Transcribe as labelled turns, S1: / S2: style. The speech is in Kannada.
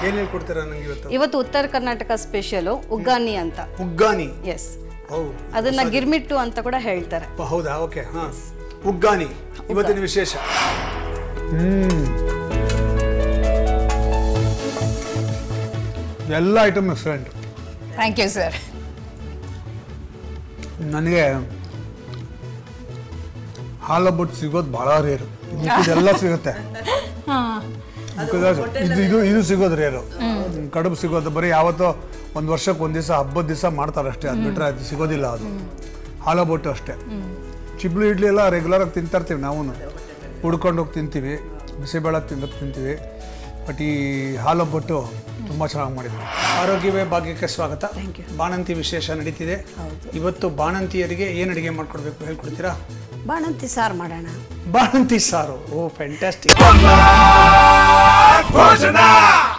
S1: ಏನು ಹೇಳ್ಕೊಡ್ತೀರಾ ನಂಗೆ ಇವತ್ತು
S2: ಇವತ್ತು ಉತ್ತರ ಕರ್ನಾಟಕ ಸ್ಪೆಷಲು ಉಗ್ಗಾನಿ ಅಂತ
S1: ಉಗ್ಗಾನಿ
S2: ಎಸ್
S1: ಓ
S2: ಅದನ್ನ ಗಿರ್ಮಿಟ್ಟು ಅಂತ ಕೂಡ ಹೇಳ್ತಾರೆ
S1: ಪ- ಹೌದಾ ಓಕೆ ಹಾಂ ಉಗ್ಗಾನಿ ಇವತ್ತಿನ ವಿಶೇಷ ಹ್ಮ್ ಎಲ್ಲ item excellent
S3: thank you sir
S1: ನನಗೆ ಹಾಲಬ್ಬಟ್ಟು ಸಿಗೋದು ಭಾಳ ರೇರು ಇದೆಲ್ಲ ಸಿಗುತ್ತೆ Because ಇದು ಇದು ಇದು ಸಿಗೋದು ರೇರು ಕಡುಬು ಸಿಗೋದು ಬರೀ ಯಾವತ್ತೋ ಒಂದು ವರ್ಷಕ್ಕೆ ಒಂದು ದಿವಸ ಹಬ್ಬದ ದಿವಸ ಮಾಡ್ತಾರೆ ಅಷ್ಟೇ ಅದು ಬಿಟ್ಟರೆ ಅದು ಸಿಗೋದಿಲ್ಲ ಅದು ಹಾಲಬ್ಬಟ್ಟು ಅಷ್ಟೇ ಚಿಬ್ಳು ಇಡ್ಲಿ ಎಲ್ಲ ರೆಗ್ಯುಲರಾಗಿ ತಿಂತಾ ಇರ್ತೀವಿ ನಾವು ಹುಡ್ಕೊಂಡು ಹೋಗಿ ತಿಂತೀವಿ ಬಿಸಿಬೇಳೆ ತಿಂದು ತಿಂತೀವಿ ಬಟ್ ಈ ಹಾಲೊಬ್ಬಟ್ಟು ತುಂಬ ಚೆನ್ನಾಗಿ ಮಾಡಿದ್ವಿ ಆರೋಗ್ಯವೇ ಭಾಗ್ಯಕ್ಕೆ ಸ್ವಾಗತ ಬಾಣಂತಿ ವಿಶೇಷ ನಡೀತಿದೆ ಇವತ್ತು ಬಾಣಂತಿಯರಿಗೆ ಏನು ಅಡುಗೆ ಮಾಡ್ಕೊಡ್ಬೇಕು ಹೇಳ್ಕೊಡ್ತೀರಾ
S4: ಬಾಣಂತಿ ಸಾರು ಮಾಡೋಣ
S1: ಬಾಣಂತಿ ಸಾರು ಓ ಫ್ಯಾಂಟಾಸ್ಟಿಕ್
S5: ಭೋಜನ